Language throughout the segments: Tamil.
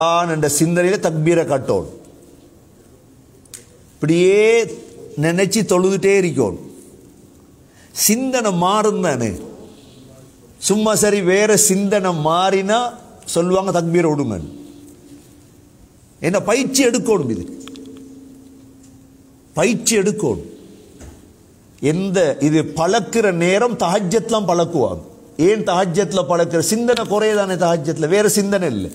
நான் என்ற சிந்தனையில தக்பீரை கட்டோம் இப்படியே நினைச்சு தொழுதுட்டே இருக்கோம் சிந்தனை மாறும் தானே சும்மா சரி வேற சிந்தனை மாறினா சொல்லுவாங்க தக்பீரை விடுங்க என்ன பயிற்சி எடுக்கணும் இது பயிற்சி எடுக்கணும் எந்த இது பழக்கிற நேரம் தஹஜத்லாம் பழக்குவாங்க ஏன் தஹஜத்ல பழக்கிற சிந்தனை குறையதானே தஹஜத்ல வேற சிந்தனை இல்லை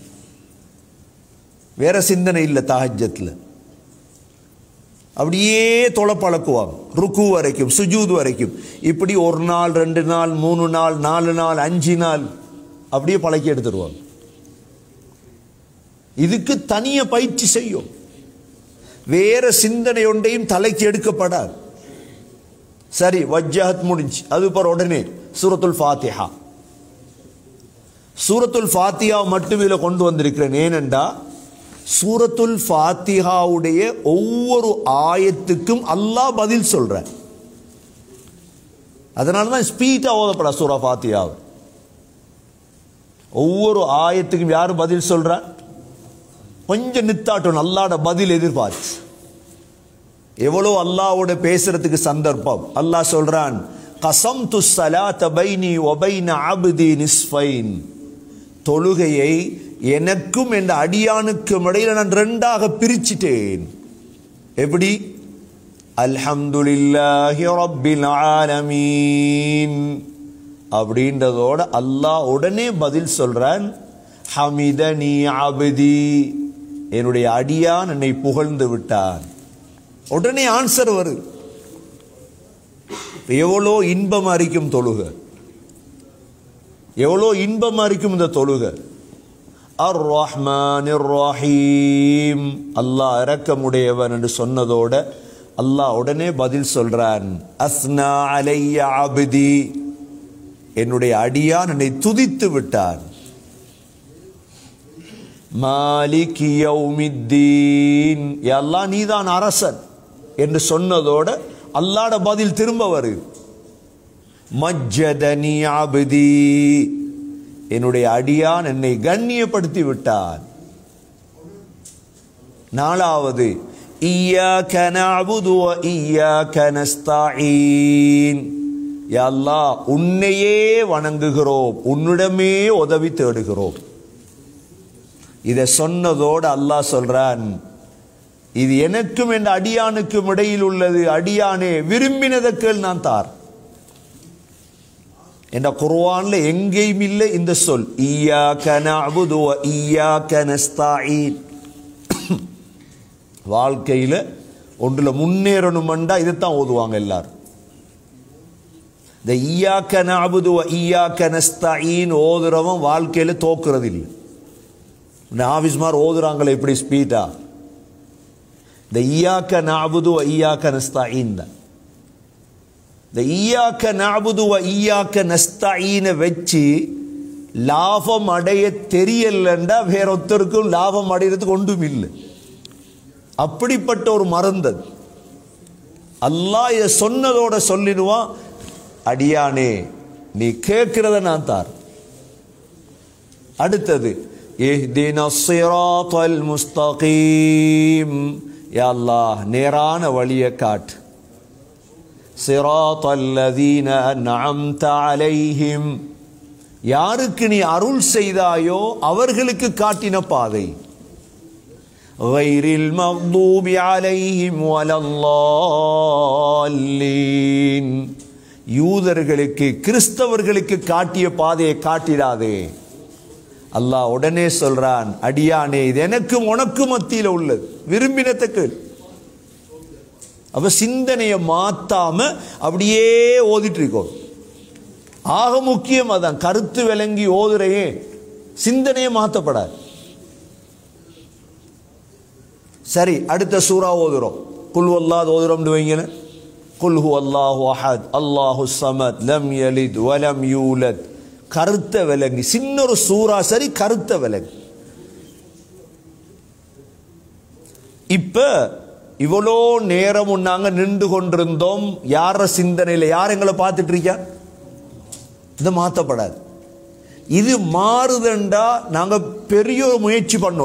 வேற சிந்தனை இல்லை தஹஜத்ல அப்படியே தொலை பழக்குவாங்க ருக்கு வரைக்கும் சுஜூத் வரைக்கும் இப்படி ஒரு நாள் ரெண்டு நாள் மூணு நாள் நாலு நாள் அஞ்சு நாள் அப்படியே பழக்கி எடுத்துருவாங்க இதுக்கு தனிய பயிற்சி செய்யும் வேற சிந்தனை ஒன்றையும் தலைக்கு எடுக்கப்படாது சரி வஜ்ஜஹத் முடிஞ்சு அது பிற உடனே சூரத்துல் ஃபாத்திஹா சூரத்துல் ஃபாத்திஹா மட்டும் இதில் கொண்டு வந்திருக்கிறேன் ஏனென்றா சூரத்துல் ஃபாத்திஹாவுடைய ஒவ்வொரு ஆயத்துக்கும் அல்லாஹ் பதில் சொல்ற அதனால தான் ஸ்பீட்டா ஓதப்படா சூரா ஃபாத்திஹா ஒவ்வொரு ஆயத்துக்கும் யார் பதில் சொல்ற கொஞ்சம் நித்தாட்டும் அல்லாட பதில் எதிர்பார்த்து எவ்வளோ அல்லாவோட பேசுறதுக்கு சந்தர்ப்பம் அல்லாஹ் சொல்றான் கசம் து சலாத்த பைனி ஒபைன அபுதி நிஸ்ஃபைன் தொழுகையை எனக்கும் என்ற அடியானுக்கும் இடையில நான் ரெண்டாக பிரிச்சிட்டேன் எப்படி அல்ஹம்துலில்லாஹி ரப்பில் ஆலமீன் அப்படின்றதோட அல்லாஹ் உடனே பதில் சொல்றான் ஹமிதனி அபதி என்னுடைய அடியான் என்னை புகழ்ந்து விட்டான் உடனே ஆன்சர் வருது எவ்வளோ இன்பமா இருக்கும் தொழுக எவ்வளோ இன்பமா இருக்கும் இந்த தொழுக அர் ரஹ்மான் ரஹீம் அல்லாஹ் இரக்கமுடையவன் என்று சொன்னதோட அல்லாஹ் உடனே பதில் சொல்றான் அஸ்னா அலைய அபதி என்னுடைய அடியான் என்னை துதித்து விட்டான் மாலிக் யௌமித்தீன் அல்லாஹ் நீதான் அரசன் என்று சொன்னதோட அல்லாட பதில் திரும்ப வருது மஜ்ஜதனி அபதி என்னுடைய அடியான் என்னை கண்ணியப்படுத்தி விட்டான் நாலாவது இய்யாக்க நஅபுது வ இய்யாக்க நஸ்தஈன் யா அல்லாஹ் உன்னையே வணங்குகிறோம் உன்னிடமே உதவி தேடுகிறோம் இதை சொன்னதோடு அல்லாஹ் சொல்றான் இது எனக்கும் என்ற அடியானுக்கும் இடையில் உள்ளது அடியானே விரும்பினதற்குள் நான் தார் என்ற குர்ஆன்ல எங்கேயும் இல்லை இந்த சொல் ஈயாக்க நஅபுது வ ஈயாக்க நஸ்தஈன் வாழ்க்கையில ஒன்றுல முன்னேறணுமெண்டா இதைத்தான் ஓதுவாங்க எல்லாரும் இந்த ஈயாக்க நஅபுது வ ஈயாக்க நஸ்தஈன் ஓதுறவன் வாழ்க்கையில தோக்குறது இல்லை இந்த ஆஃபீஸ்மார் ஓதுறாங்களே இப்படி ஸ்பீடா இந்த ஈயாக்க நாபுது ஈயாக்க நஸ்தாயின் தான் இந்த ஈயாக்க நாபுது ஈயாக்க நஸ்தாயினை வச்சு லாபம் அடைய தெரியலண்டா வேற ஒருத்தருக்கும் லாபம் அடைகிறதுக்கு ஒன்றும் இல்லை அப்படிப்பட்ட ஒரு மருந்தது அல்லாஹ் இதை சொன்னதோட சொல்லிடுவான் அடியானே நீ கேட்கிறத நான் தார் அடுத்தது اهدنا الصراط المستقيم يا الله நேரான வழியை காட்டு صراط الذين أنعمت عليهم யாருக்கு நீ அருள் செய்தாயோ அவர்களுக்கு காட்டின பாதை غير المغضوب عليهم ولا الضالين யூதர்களுக்கு கிறிஸ்தவர்களுக்கு காட்டிய பாதையை காட்டிடாதே அல்லாஹ் உடனே சொல்றான் அடியானே இது எனக்கும் உனக்கும் மத்தியில் உள்ளது விரும்பினத்துக்கு அப்ப சிந்தனையை மாத்தாம அப்படியே ஓதிட்டு இருக்கோம் ஆக முக்கியம் அதான் கருத்து விளங்கி ஓதுறையே சிந்தனையை மாத்தப்படாது சரி அடுத்த சூறா ஓதுறோம் குல் அல்லாஹ் ஓதுறோம் வைங்கன்னு குல் ஹு அல்லாஹு அஹத் அல்லாஹு சமத் லம் யலித் வலம் யூலத் கருத்த விலங்கு சின்ன ஒரு சூறா சரி கருத்த விலங்கு இப்ப இவ்வளோ நேரம் நாங்க நின்று கொண்டிருந்தோம் யார சிந்தனையில் யார் எங்களை பார்த்துட்டு இருக்கா இதை மாற்றப்படாது இது மாறுதண்டா நாங்க பெரிய ஒரு முயற்சி பண்ணோம்